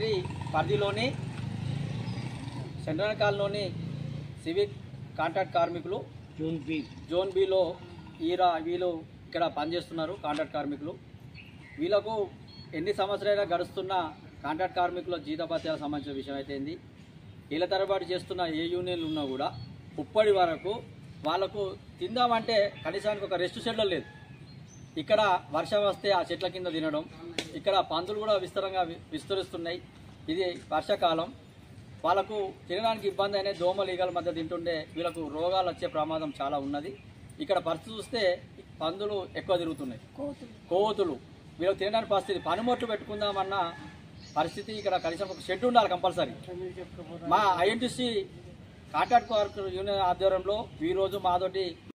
committee పరిధిలోని central కాలనీలోని civic contract కార్మికులు జూన్ బి జోన్ బిలో ఈరా వీళ్ళు ఇక్కడ పనిచేస్తున్నారు కాంట్రాక్ట్ కార్మికులు వీళ్ళకు ఎన్ని సంవత్సరాలుగా గడుస్తున్న కాంట్రాక్ట్ కార్మికుల జీతభత్యాలకు సంబంధించిన విషయం అయితే ఏంది వీళ్ళ తరబడి చేస్తున్న ఏ యూనియన్లు ఉన్నా కూడా ఇప్పటి వరకు వాళ్ళకు తిందామంటే కనీసానికి ఒక రెస్ట్ షెడ్యూల్ లేదు ఇక్కడ వర్షం వస్తే ఆ చెట్ల కింద తినడం ఇక్కడ పందులు కూడా విస్తరంగా వి- విస్తరిస్తున్నాయి ఇది వర్షాకాలం వాళ్ళకు తినడానికి ఇబ్బంది అయిన దోమలు ఈగల మధ్య తింటుండే వీళ్ళకు రోగాలు వచ్చే ప్రమాదం చాలా ఉన్నది ఇక్కడ పరిస్థితి చూస్తే పందులు ఎక్కువ తిరుగుతున్నాయి కోతులు వీళ్ళకి తినడానికి పరిస్థితి పనిముట్లు పెట్టుకుందామన్న పరిస్థితి ఇక్కడ కనీసం ఒక షెడ్ ఉండాలి కంపల్సరీ మా ఐఎన్టీసీ కాంట్రాక్ట్ వర్క్ యూనియన్ ఆధ్వర్యంలో ఈరోజు మాతోటి